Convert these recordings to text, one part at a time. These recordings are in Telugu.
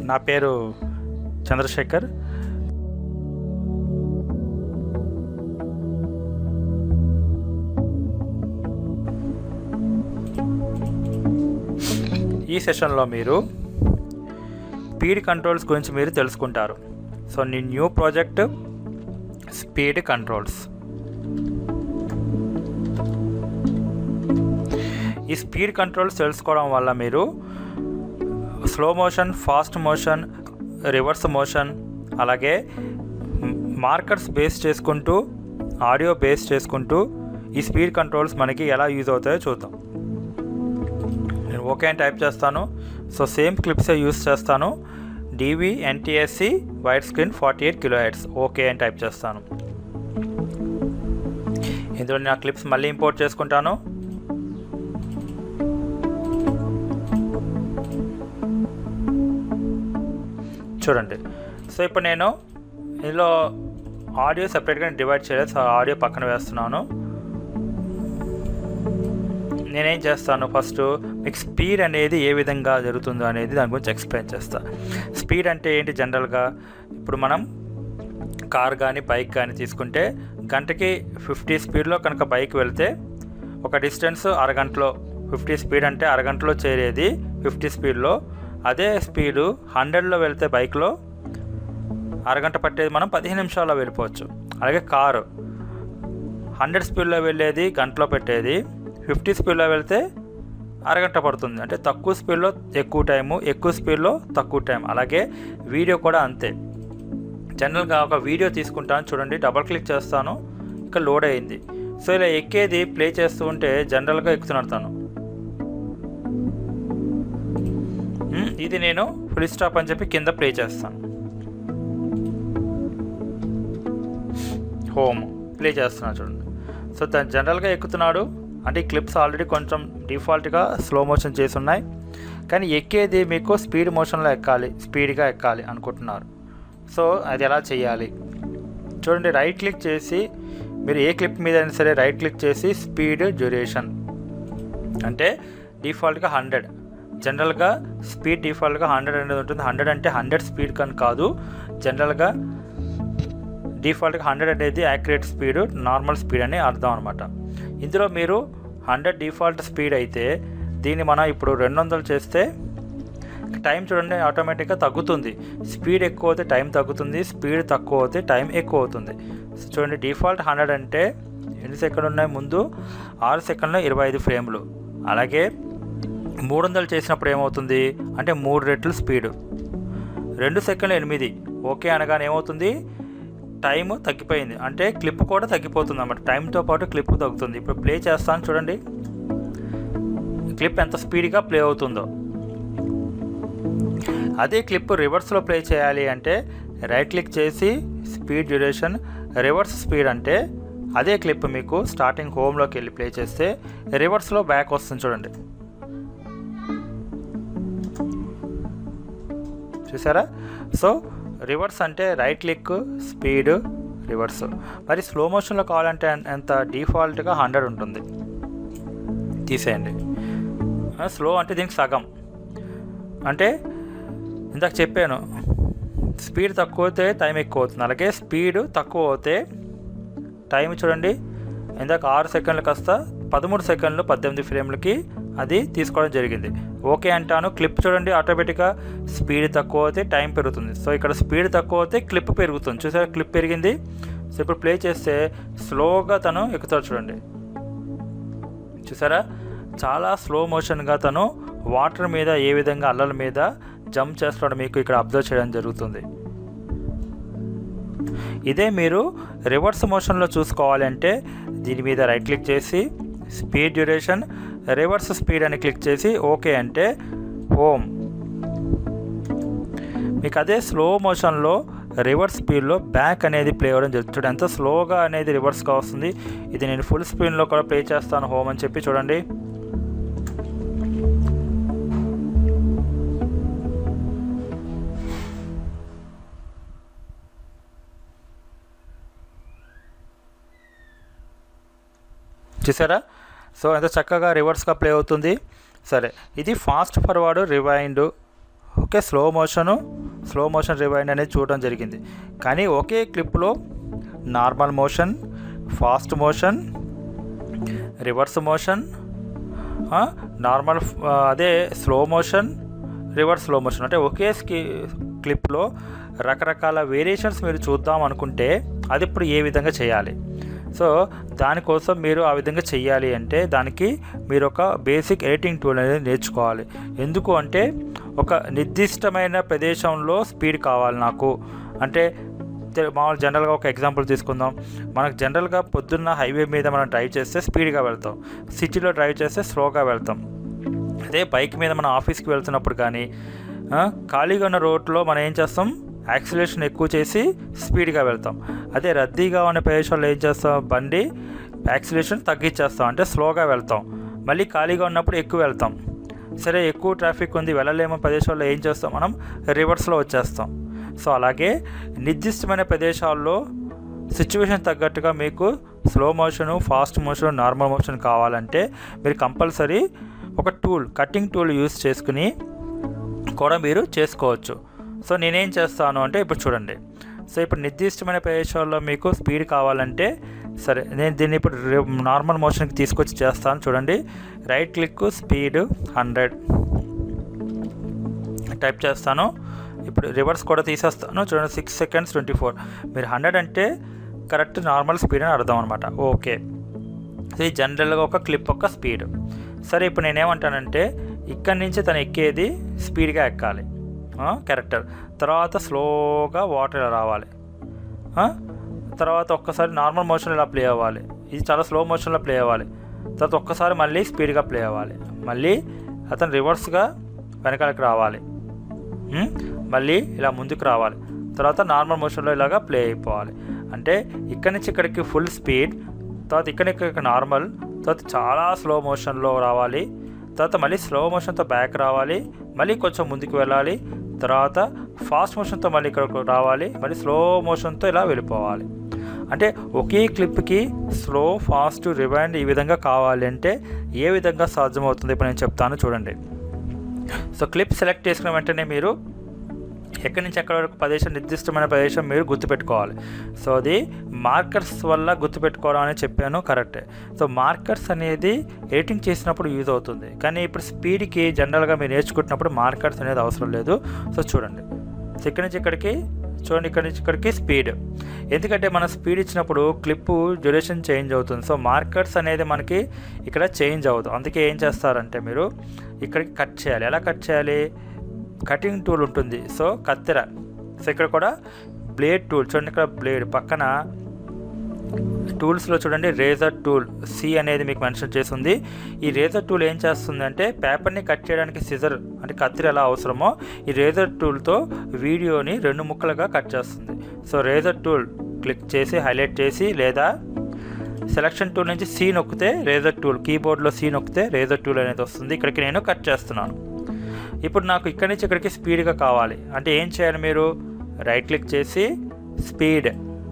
నా పేరు చంద్రశేఖర్ ఈ సెషన్లో మీరు స్పీడ్ కంట్రోల్స్ గురించి మీరు తెలుసుకుంటారు సో నీ న్యూ ప్రాజెక్ట్ స్పీడ్ కంట్రోల్స్ ఈ స్పీడ్ కంట్రోల్స్ తెలుసుకోవడం వల్ల మీరు slow motion fast motion reverse motion అలాగే మార్కర్స్ బేస్ చేసుకుంటూ ఆడియో బేస్ చేసుకుంటూ ఈ స్పీడ్ కంట్రోల్స్ మనకి ఎలా యూజ్ అవుతాయో చూద్దాం నేను ఓకే అని టైప్ చేస్తాను సో సేమ్ క్లిప్సే యూస్ చేస్తాను DV NTSC white screen forty eight kilo hertz okay అని టైప్ చేస్తాను ఇందులో నా క్లిప్స్ మళ్ళీ ఇంపోర్ట్ చేసుకుంటాను చూడండి సో ఇప్పుడు నేను ఇందులో ఆడియో సెపరేట్గా డివైడ్ చేయలేదు సో ఆడియో పక్కన వేస్తున్నాను నేనేం చేస్తాను ఫస్ట్ మీకు స్పీడ్ అనేది ఏ విధంగా జరుగుతుందో అనేది దాని గురించి ఎక్స్ప్లెయిన్ చేస్తా స్పీడ్ అంటే ఏంటి జనరల్గా ఇప్పుడు మనం కార్ కానీ బైక్ కానీ తీసుకుంటే గంటకి ఫిఫ్టీ స్పీడ్లో కనుక బైక్ వెళ్తే ఒక డిస్టెన్స్ అరగంటలో ఫిఫ్టీ స్పీడ్ అంటే అరగంటలో చేరేది ఫిఫ్టీ స్పీడ్లో అదే స్పీడు హండ్రెడ్లో వెళ్తే బైక్లో అరగంట పట్టేది మనం పదిహేను నిమిషాల్లో వెళ్ళిపోవచ్చు అలాగే కారు హండ్రెడ్ స్పీడ్లో వెళ్ళేది గంటలో పెట్టేది ఫిఫ్టీ స్పీడ్లో వెళ్తే అరగంట పడుతుంది అంటే తక్కువ స్పీడ్లో ఎక్కువ టైము ఎక్కువ స్పీడ్లో తక్కువ టైం అలాగే వీడియో కూడా అంతే జనరల్గా ఒక వీడియో తీసుకుంటాను చూడండి డబల్ క్లిక్ చేస్తాను ఇక లోడ్ అయింది సో ఇలా ఎక్కేది ప్లే చేస్తూ ఉంటే జనరల్గా ఎక్కుతున్నాను తను మ్, ఇది నేను ఫుల్ స్టాప్ అని చెప్పి కింద ప్లే చేస్తాను హోమ్ ప్లే చేస్తున్నాను చూడండి సో తను జనరల్గా ఎక్కుతున్నాడు అంటే ఈ క్లిప్స్ ఆల్రెడీ కొంచెం డిఫాల్ట్గా స్లో మోషన్ చేసి ఉన్నాయి కానీ ఎక్కేది మీకు స్పీడ్ మోషన్లో ఎక్కాలి స్పీడ్గా ఎక్కాలి అనుకుంటున్నారు సో అది ఎలా చేయాలి చూడండి రైట్ క్లిక్ చేసి మీరు ఏ క్లిప్ మీద అయినా సరే రైట్ క్లిక్ చేసి స్పీడ్ డ్యూరేషన్ అంటే డిఫాల్ట్గా హండ్రెడ్ జనరల్గా స్పీడ్ డిఫాల్ట్గా హండ్రెడ్ అనేది ఉంటుంది హండ్రెడ్ అంటే హండ్రెడ్ స్పీడ్ కానీ కాదు జనరల్గా డిఫాల్ట్గా హండ్రెడ్ అనేది యాక్యురేట్ స్పీడ్ నార్మల్ స్పీడ్ అని అర్థం అనమాట ఇందులో మీరు హండ్రెడ్ డిఫాల్ట్ స్పీడ్ అయితే దీన్ని మనం ఇప్పుడు రెండు వందలు చేస్తే టైం చూడండి ఆటోమేటిక్గా తగ్గుతుంది స్పీడ్ ఎక్కువ అవుతే టైం తగ్గుతుంది స్పీడ్ తక్కువ అవుతే టైం ఎక్కువ అవుతుంది చూడండి డిఫాల్ట్ హండ్రెడ్ అంటే ఎన్ని సెకండ్లు ఉన్నాయి ముందు ఆరు సెకండ్లో ఇరవై ఐదు ఫ్రేమ్లు అలాగే మూడు వందలు చేసినప్పుడు ఏమవుతుంది అంటే మూడు రెట్లు స్పీడు రెండు సెకండ్లు ఎనిమిది ఓకే అనగానే ఏమవుతుంది టైం తగ్గిపోయింది అంటే క్లిప్ కూడా తగ్గిపోతుంది అన్నమాట టైంతో పాటు క్లిప్ తగ్గుతుంది ఇప్పుడు ప్లే చేస్తాను చూడండి క్లిప్ ఎంత స్పీడ్గా ప్లే అవుతుందో అదే క్లిప్ రివర్స్లో ప్లే చేయాలి అంటే రైట్ క్లిక్ చేసి స్పీడ్ డ్యూరేషన్ రివర్స్ స్పీడ్ అంటే అదే క్లిప్ మీకు స్టార్టింగ్ హోమ్లోకి వెళ్ళి ప్లే చేస్తే రివర్స్లో బ్యాక్ వస్తుంది చూడండి చూసారా సో రివర్స్ అంటే రైట్ క్లిక్ స్పీడ్ రివర్స్ మరి స్లో మోషన్లో కావాలంటే ఎన్- ఎంత డిఫాల్ట్గా హండ్రెడ్ ఉంటుంది తీసేయండి స్లో అంటే దీనికి సగం అంటే ఇందాక చెప్పాను స్పీడ్ తక్కువ అయితే టైం ఎక్కువ అవుతుంది అలాగే స్పీడ్ తక్కువ అవుతే టైం చూడండి ఇందాక ఆరు సెకండ్లు కాస్త పదమూడు సెకండ్లు పద్దెనిమిది ఫ్రేమ్లకి అది తీసుకోవడం జరిగింది ఓకే అంటాను క్లిప్ చూడండి ఆటోమేటిక్గా స్పీడ్ తక్కువ అయితే టైం పెరుగుతుంది సో ఇక్కడ స్పీడ్ తక్కువ అయితే క్లిప్ పెరుగుతుంది చూసారా క్లిప్ పెరిగింది సో ఇప్పుడు ప్లే చేస్తే స్లోగా తను ఎక్కుతాడు చూడండి చూసారా చాలా స్లో మోషన్గా తను వాటర్ మీద ఏ విధంగా అల్లల మీద జంప్ చేస్తున్నాడో మీకు ఇక్కడ అబ్జర్వ్ చేయడం జరుగుతుంది ఇదే మీరు రివర్స్ మోషన్లో చూసుకోవాలి అంటే దీని మీద రైట్ క్లిక్ చేసి స్పీడ్ డ్యూరేషన్ రివర్స్ స్పీడ్ అని క్లిక్ చేసి ఓకే అంటే హోమ్ మీకు అదే స్లో మోషన్లో రివర్స్ స్పీడ్లో బ్యాక్ అనేది ప్లే అవ్వడం జరుగుతుంది ఎంత స్లోగా అనేది రివర్స్గా వస్తుంది ఇది నేను ఫుల్ స్పీడ్లో కూడా ప్లే చేస్తాను హోమ్ అని చెప్పి చూడండి చూసారా సో ఎంత చక్కగా రివర్స్గా ప్లే అవుతుంది సరే ఇది fast forward rewind okay slow motion slow motion rewind అనేది చూడడం జరిగింది కానీ ఒకే క్లిప్లో normal motion fast motion reverse motion normal అదే slow motion reverse slow motion అంటే ఒకే స్కి క్లిప్లో రకరకాల వేరియేషన్స్ మీరు చూద్దాం అనుకుంటే అది ఇప్పుడు ఏ విధంగా చేయాలి సో దానికోసం మీరు ఆ విధంగా చెయ్యాలి అంటే దానికి మీరు ఒక బేసిక్ ఎడిటింగ్ టూల్ అనేది నేర్చుకోవాలి ఎందుకు అంటే ఒక నిర్దిష్టమైన ప్రదేశంలో స్పీడ్ కావాలి నాకు అంటే తె- మామూలు జనరల్గా ఒక ఎగ్జాంపుల్ తీసుకుందాం మనకు జనరల్గా పొద్దున్న హైవే మీద మనం డ్రైవ్ చేస్తే స్పీడ్గా వెళ్తాం సిటీలో డ్రైవ్ చేస్తే స్లోగా వెళ్తాం అదే బైక్ మీద మనం ఆఫీస్కి వెళ్తున్నప్పుడు కానీ ఆ, ఖాళీగా ఉన్న రోడ్లో మనం ఏం చేస్తాం యాక్సిలేషన్ ఎక్కువ చేసి స్పీడ్గా వెళ్తాం అదే రద్దీగా ఉన్న ప్రదేశాల్లో ఏం చేస్తాం బండి యాక్సిలేషన్ తగ్గించేస్తాం అంటే స్లోగా వెళ్తాం మళ్ళీ ఖాళీగా ఉన్నప్పుడు ఎక్కువ వెళ్తాం సరే ఎక్కువ ట్రాఫిక్ ఉంది వెళ్ళలేమో ప్రదేశాల్లో ఏం చేస్తాం మనం రివర్స్లో వచ్చేస్తాం సో అలాగే నిర్దిష్టమైన ప్రదేశాల్లో సిచ్యువేషన్ తగ్గట్టుగా మీకు slow motion fast motion normal motion కావాలంటే మీరు కంపల్సరీ ఒక టూల్ కటింగ్ టూల్ యూస్ చేసుకుని కూడా మీరు చేసుకోవచ్చు సో నేనేం చేస్తాను అంటే ఇప్పుడు చూడండి సో ఇప్పుడు నిర్దిష్టమైన ప్రదేశాల్లో మీకు స్పీడ్ కావాలంటే సరే నేను దీన్ని ఇప్పుడు రి- నార్మల్ మోషన్కి తీసుకొచ్చి చేస్తాను చూడండి right click speed hundred type చేస్తాను ఇప్పుడు రివర్స్ కూడా తీసేస్తాను చూడండి సిక్స్ సెకండ్స్ ట్వంటీ ఫోర్ మీరు హండ్రెడ్ అంటే కరెక్ట్ నార్మల్ స్పీడ్ అని అర్థం అనమాట ఓకే సో ఇది జనరల్గా ఒక క్లిప్ యొక్క స్పీడ్ సరే ఇప్పుడు నేనేమంటానంటే ఇక్కడి నుంచి తను ఎక్కేది స్పీడ్గా ఎక్కాలి క్యారెక్టర్ తర్వాత స్లోగా వాటర్ ఇలా రావాలి ఆ? తర్వాత ఒక్కసారి నార్మల్ మోషన్ ఇలా ప్లే అవ్వాలి ఇది చాలా స్లో మోషన్లో ప్లే అవ్వాలి తర్వాత ఒక్కసారి మళ్ళీ స్పీడ్గా ప్లే అవ్వాలి మళ్ళీ అతను రివర్స్గా వెనకాలకి రావాలి ఉమ్, మళ్ళీ ఇలా ముందుకు రావాలి తర్వాత నార్మల్ మోషన్లో ఇలాగా ప్లే అయిపోవాలి అంటే ఇక్కడి నుంచి ఇక్కడికి ఫుల్ స్పీడ్ తర్వాత ఇక్కడి నుంచి ఇక్కడికి నార్మల్ తర్వాత చాలా స్లో మోషన్లో రావాలి తర్వాత మళ్ళీ స్లో మోషన్తో బ్యాక్ రావాలి మళ్ళీ కొంచెం ముందుకు వెళ్ళాలి తర్వాత ఫాస్ట్ మోషన్తో మళ్ళీ ఇక్కడికి రావాలి మళ్ళీ స్లో మోషన్తో ఇలా వెళ్ళిపోవాలి అంటే ఒకే క్లిప్కి స్లో ఫాస్ట్ రివైండ్ ఈ విధంగా కావాలి అంటే ఏ విధంగా సాధ్యమవుతుంది ఇప్పుడు నేను చెప్తాను చూడండి సో క్లిప్ సెలెక్ట్ చేసుకున్న వెంటనే మీరు ఎక్కడి నుంచి ఎక్కడి వరకు ప్రదేశం నిర్దిష్టమైన ప్రదేశం మీరు గుర్తుపెట్టుకోవాలి సో అది మార్కర్స్ వల్ల గుర్తుపెట్టుకోవడం అని చెప్పాను కరెక్టే సో మార్కర్స్ అనేది ఎడిటింగ్ చేసినప్పుడు యూజ్ అవుతుంది కానీ ఇప్పుడు స్పీడ్కి జనరల్గా మీరు నేర్చుకుంటున్నప్పుడు మార్కర్స్ అనేది అవసరం లేదు సో చూడండి సో ఇక్కడి నుంచి ఇక్కడికి చూడండి ఇక్కడి నుంచి ఇక్కడికి స్పీడ్ ఎందుకంటే మన స్పీడ్ ఇచ్చినప్పుడు క్లిప్ డ్యూరేషన్ చేంజ్ అవుతుంది సో మార్కర్స్ అనేది మనకి ఇక్కడ చేంజ్ అవ్వదు అందుకే ఏం చేస్తారంటే మీరు ఇక్కడికి కట్ చేయాలి ఎలా కట్ చేయాలి కటింగ్ టూల్ ఉంటుంది సో కత్తెర సో ఇక్కడ కూడా బ్లేడ్ టూల్ చూడండి ఇక్కడ బ్లేడ్ పక్కన టూల్స్లో చూడండి రేజర్ టూల్ సి అనేది మీకు మెన్షన్ చేస్తుంది ఈ రేజర్ టూల్ ఏం చేస్తుంది అంటే పేపర్ని కట్ చేయడానికి సిజర్ అంటే కత్తిరి ఎలా అవసరమో ఈ రేజర్ టూల్తో వీడియోని రెండు ముక్కలుగా కట్ చేస్తుంది సో రేజర్ టూల్ క్లిక్ చేసి హైలైట్ చేసి లేదా సెలక్షన్ టూల్ నుంచి సి నొక్కితే రేజర్ టూల్ కీబోర్డ్లో సి నొక్కితే రేజర్ టూల్ అనేది వస్తుంది ఇక్కడికి నేను కట్ చేస్తున్నాను ఇప్పుడు నాకు ఇక్కడి నుంచి ఇక్కడికి స్పీడ్గా కావాలి అంటే ఏం చేయాలి మీరు రైట్ క్లిక్ చేసి స్పీడ్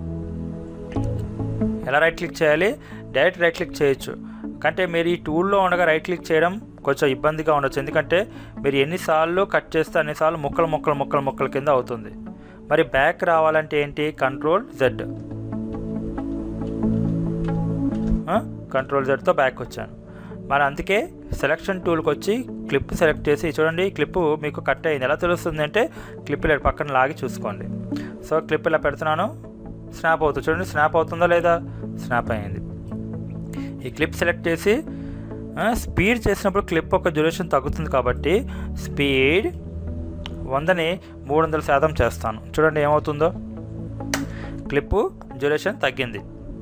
ఎలా రైట్ క్లిక్ చేయాలి డైరెక్ట్ రైట్ క్లిక్ చేయొచ్చు కంటే మీరు ఈ టూల్లో ఉండగా రైట్ క్లిక్ చేయడం కొంచెం ఇబ్బందిగా ఉండొచ్చు ఎందుకంటే మీరు ఎన్నిసార్లు కట్ చేస్తే అన్నిసార్లు ముక్కలు ముక్కలు ముక్కలు ముక్కల కింద అవుతుంది మరి బ్యాక్ రావాలంటే ఏంటి కంట్రోల్ జెడ్ కంట్రోల్ జెడ్తో బ్యాక్ వచ్చాను మరి అందుకే సెలక్షన్ టూల్కి వచ్చి క్లిప్ సెలెక్ట్ చేసి చూడండి ఈ క్లిప్ మీకు కట్ అయింది ఎలా తెలుస్తుంది అంటే క్లిప్ ఇలా పక్కన లాగి చూసుకోండి సో క్లిప్ ఇలా పెడుతున్నాను స్నాప్ అవుతుంది చూడండి స్నాప్ అవుతుందా లేదా స్నాప్ అయింది ఈ క్లిప్ సెలెక్ట్ చేసి స్పీడ్ చేసినప్పుడు క్లిప్ ఒక డ్యూరేషన్ తగ్గుతుంది కాబట్టి స్పీడ్ వందని మూడు వందల శాతం చేస్తాను చూడండి ఏమవుతుందో క్లిప్పు డ్యూరేషన్ తగ్గింది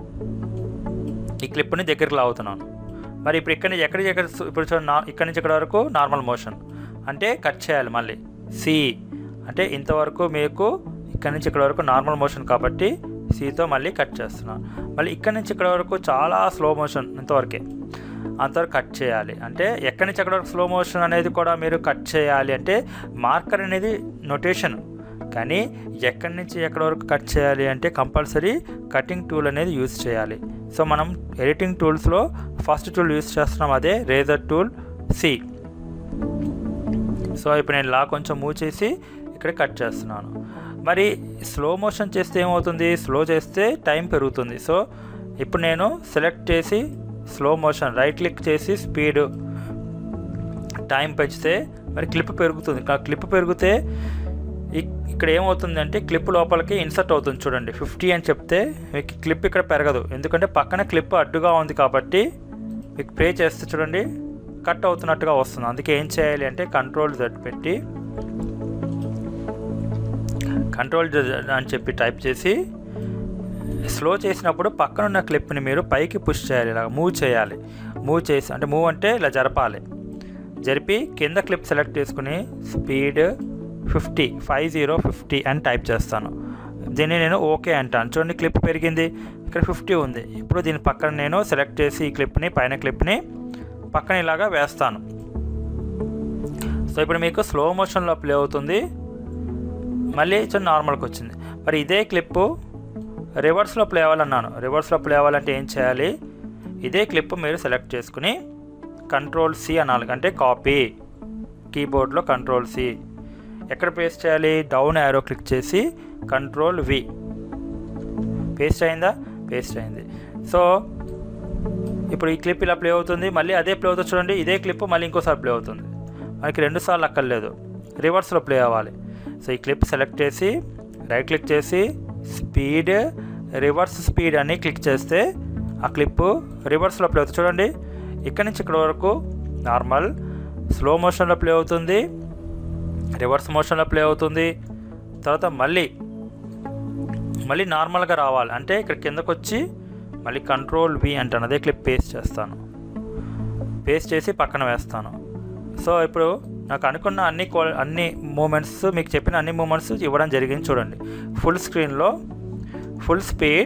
ఈ క్లిప్ని దగ్గరికి లాగుతున్నాను మరి ఇప్పుడు ఇక్కడి నుంచి ఎక్కడికి ఎక్కడ ఇప్పుడు చూడండి నా ఇక్కడి నుంచి ఇక్కడ వరకు నార్మల్ మోషన్ అంటే కట్ చేయాలి మళ్ళీ సి అంటే ఇంతవరకు మీకు ఇక్కడి నుంచి ఇక్కడ వరకు నార్మల్ మోషన్ కాబట్టి సితో మళ్ళీ కట్ చేస్తున్నాను మళ్ళీ ఇక్కడి నుంచి ఇక్కడ వరకు చాలా స్లో మోషన్ ఇంతవరకే అంతవరకు కట్ చేయాలి అంటే ఎక్కడి నుంచి ఎక్కడ వరకు స్లో మోషన్ అనేది కూడా మీరు కట్ చేయాలి అంటే మార్కర్ అనేది నొటేషన్ కానీ ఎక్కడి నుంచి ఎక్కడి వరకు కట్ చేయాలి అంటే కంపల్సరీ కటింగ్ టూల్ అనేది యూజ్ చేయాలి సో మనం ఎడిటింగ్ టూల్స్లో ఫస్ట్ టూల్ యూజ్ చేస్తున్నాం అదే రేజర్ టూల్ సి సో ఇప్పుడు నేను లా కొంచెం మూవ్ చేసి ఇక్కడ కట్ చేస్తున్నాను మరి స్లో మోషన్ చేస్తే ఏమవుతుంది స్లో చేస్తే టైం పెరుగుతుంది సో ఇప్పుడు నేను సెలెక్ట్ చేసి స్లో మోషన్ రైట్ క్లిక్ చేసి స్పీడ్ టైం పెంచితే మరి క్లిప్ పెరుగుతుంది ఆ క్లిప్ పెరిగితే ఇక్- ఇక్కడ ఏమవుతుంది అంటే క్లిప్ లోపలికి ఇన్సర్ట్ అవుతుంది చూడండి ఫిఫ్టీ అని చెప్తే మీకు క్లిప్ ఇక్కడ పెరగదు ఎందుకంటే పక్కన క్లిప్ అడ్డుగా ఉంది కాబట్టి మీకు ప్రే చేస్తే చూడండి కట్ అవుతున్నట్టుగా వస్తుంది అందుకే ఏం చేయాలి అంటే కంట్రోల్ జెడ్ పెట్టి కంట్రోల్ జెడ్ అని చెప్పి టైప్ చేసి స్లో చేసినప్పుడు పక్కన ఉన్న క్లిప్ని మీరు పైకి పుష్ చేయాలి ఇలా మూవ్ చేయాలి మూవ్ చేసి అంటే మూవ్ అంటే ఇలా జరపాలి జరిపి కింద క్లిప్ సెలెక్ట్ చేసుకుని speed fifty five zero fifty అని టైప్ చేస్తాను దీన్ని నేను ఓకే అంటాను చూడండి క్లిప్ పెరిగింది ఇక్కడ ఫిఫ్టీ ఉంది ఇప్పుడు దీని పక్కన నేను సెలెక్ట్ చేసి ఈ క్లిప్ని పైన క్లిప్ని పక్కన ఇలాగా వేస్తాను సో ఇప్పుడు మీకు స్లో మోషన్లో ప్లే అవుతుంది మళ్ళీ చిన్న నార్మల్కి వచ్చింది మరి ఇదే క్లిప్పు రివర్స్లో ప్లే అవ్వాలన్నాను రివర్స్లో ప్లే అవ్వాలంటే ఏం చేయాలి ఇదే క్లిప్ మీరు సెలెక్ట్ చేసుకుని కంట్రోల్ సి అనాలి అంటే కాపీ కీబోర్డ్లో కంట్రోల్ సి ఎక్కడ పేస్ట్ చేయాలి డౌన్ యారో క్లిక్ చేసి కంట్రోల్ వి పేస్ట్ అయిందా పేస్ట్ అయింది సో ఇప్పుడు ఈ క్లిప్ ఇలా ప్లే అవుతుంది మళ్ళీ అదే ప్లే అవుతుంది చూడండి ఇదే క్లిప్ మళ్ళీ ఇంకోసారి ప్లే అవుతుంది మనకి రెండు సార్లు అక్కర్లేదు రివర్స్లో ప్లే అవ్వాలి సో ఈ క్లిప్ సెలెక్ట్ చేసి రైట్ క్లిక్ చేసి స్పీడ్ రివర్స్ స్పీడ్ అని క్లిక్ చేస్తే ఆ క్లిప్ రివర్స్లో ప్లే అవుతుంది చూడండి ఇక్కడ నుంచి ఇక్కడ వరకు నార్మల్ స్లో మోషన్లో ప్లే అవుతుంది రివర్స్ మోషన్లో ప్లే అవుతుంది తర్వాత మళ్ళీ మళ్ళీ నార్మల్గా రావాలి అంటే ఇక్కడ కిందకు వచ్చి మళ్ళీ కంట్రోల్ వి అంటాను అదే క్లిప్ పేస్ట్ చేస్తాను పేస్ట్ చేసి పక్కన వేస్తాను సో ఇప్పుడు నాకు అనుకున్న అన్ని క్వా- అన్ని మూమెంట్స్ మీకు చెప్పిన అన్ని మూమెంట్స్ ఇవ్వడం జరిగింది చూడండి ఫుల్ స్క్రీన్లో ఫుల్ స్పీడ్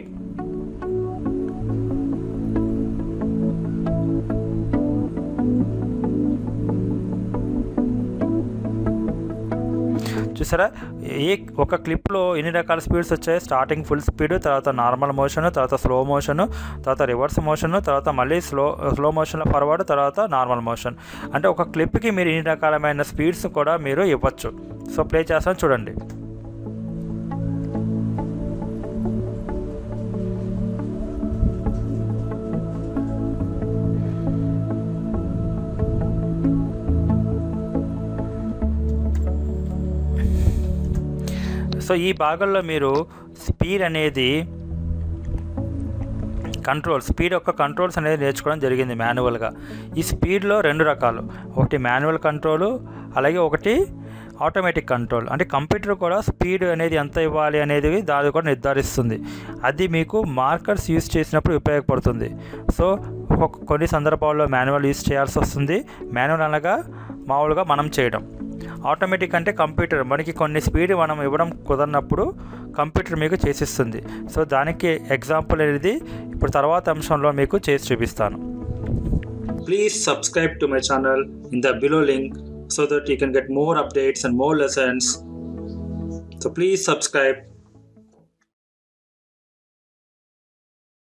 చూసారా ఏ ఒక క్లిప్లో ఎన్ని రకాల స్పీడ్స్ వచ్చాయి స్టార్టింగ్ ఫుల్ స్పీడ్ తర్వాత నార్మల్ మోషన్ తర్వాత స్లో మోషన్ తర్వాత రివర్స్ మోషన్ తర్వాత మళ్ళీ స్లో స్లో మోషన్లో ఫార్వర్డ్ తర్వాత నార్మల్ మోషన్ అంటే ఒక క్లిప్కి మీరు ఇన్ని రకాలమైన స్పీడ్స్ కూడా మీరు ఇవ్వచ్చు సో ప్లే చేస్తాను చూడండి సో ఈ భాగంలో మీరు స్పీడ్ అనేది కంట్రోల్ స్పీడ్ యొక్క కంట్రోల్స్ అనేది నేర్చుకోవడం జరిగింది మాన్యువల్గా ఈ స్పీడ్లో రెండు రకాలు ఒకటి మాన్యువల్ కంట్రోల్ అలాగే ఒకటి ఆటోమేటిక్ కంట్రోల్ అంటే కంప్యూటర్ కూడా స్పీడ్ అనేది ఎంత ఇవ్వాలి అనేది దాని కూడా నిర్ధారిస్తుంది అది మీకు మార్కర్స్ యూస్ చేసినప్పుడు ఉపయోగపడుతుంది సో ఒక- కొన్ని సందర్భాల్లో మాన్యువల్ యూస్ చేయాల్సి వస్తుంది మాన్యువల్ అనగా మామూలుగా మనం చేయడం ఆటోమేటిక్ అంటే కంప్యూటర్ మనకి కొన్ని స్పీడ్ మనం ఇవ్వడం కుదరినప్పుడు కంప్యూటర్ మీకు చేసిస్తుంది సో దానికి ఎగ్జాంపుల్ అనేది ఇప్పుడు తర్వాత అంశంలో మీకు చేసి చూపిస్తాను please subscribe to my channel in the below link so that you can get more updates and more lessons so please subscribe